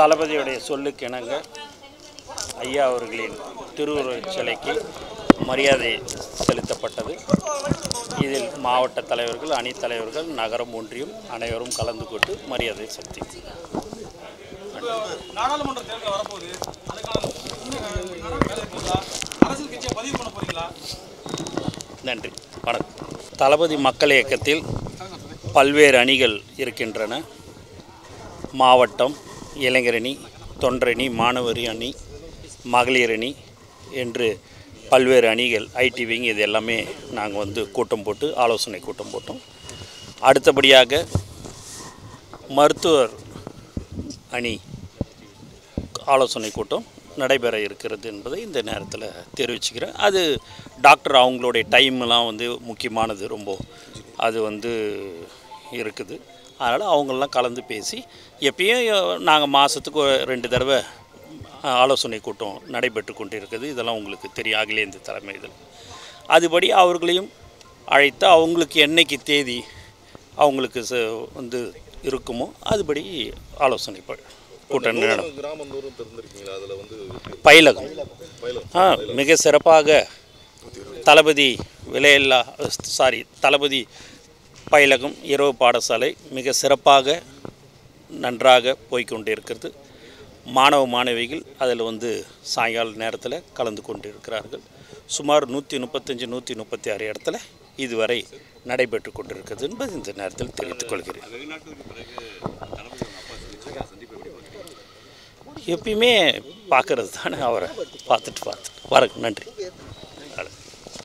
தளபதியுடைய சொல்லுக்கு இணங்க ஐயா அவர்களின் திருவுருவச் சிலைக்கு மரியாதை செலுத்தப்பட்டது இதில் மாவட்ட தலைவர்கள் அணித் தலைவர்கள் நகரம் ஒன்றியம் அனைவரும் கலந்து கொண்டு மரியாதை செலுத்தினர் நாடாளுமன்ற தேர்தல் வரப்போகுது அதுக்கான முன்னே வேலை இருக்குங்களா அரசியல் கட்சியை பதிவு பண்ண போறீங்களா நன்றி வணக்கம் தளபதி மக்கள் இயக்கத்தில் பல்வேறு அணிகள் இருக்கின்றன மாவட்டம் இளைஞரணி தொண்டரணி மாணவரி அணி மகளிர் அணி என்று பல்வேறு அணிகள் ஐடி விங் இது எல்லாமே நாங்கள் வந்து கூட்டம் போட்டு ஆலோசனை கூட்டம் போட்டோம் அடுத்தபடியாக மருத்துவர் அணி ஆலோசனை கூட்டம் நடைபெற இருக்கிறது என்பதை இந்த நேரத்தில் தெரிவிச்சுக்கிறேன் அது டாக்டர் அவங்களுடைய டைம்லாம் வந்து முக்கியமானது ரொம்ப அது வந்து இருக்குது அதனால் அவங்களெலாம் கலந்து பேசி எப்பயும் நாங்கள் மாதத்துக்கு ரெண்டு தடவை ஆலோசனை கூட்டம் நடைபெற்று கொண்டு இருக்குது இதெல்லாம் உங்களுக்கு தெரியும் அகில இந்திய தலைமையில் அதுபடி அவர்களையும் அழைத்து அவங்களுக்கு என்னைக்கு தேதி அவங்களுக்கு ச- வந்து இருக்குமோ அதுபடி ஆலோசனை ப- கூட்டம் நடக்கும் கிராமந்தோறும் திறந்திருக்கீங்களா அதில் வந்து பயிலகம் பயிலும் ஆ மிக சிறப்பாக தளபதி விலையில்லா சாரி தளபதி பயிலகம் இரவு பாடசாலை மிக சிறப்பாக நன்றாக போய்க்கொண்டிருக்கிறது மாணவ மாணவிகள் அதில் வந்து சாயங்கால நேரத்தில் கலந்து கொண்டிருக்கிறார்கள் சுமார் நூற்றி முப்பத்தஞ்சு நூற்றி முப்பத்தி ஆறு இடத்துல இதுவரை நடைபெற்று கொண்டிருக்கிறது என்பது இந்த நேரத்தில் தெரிவித்துக் கொள்கிறேன் எப்பயுமே பார்க்கறது தானே அவரை பார்த்துட்டு பார்த்துட்டு வரேன் நன்றி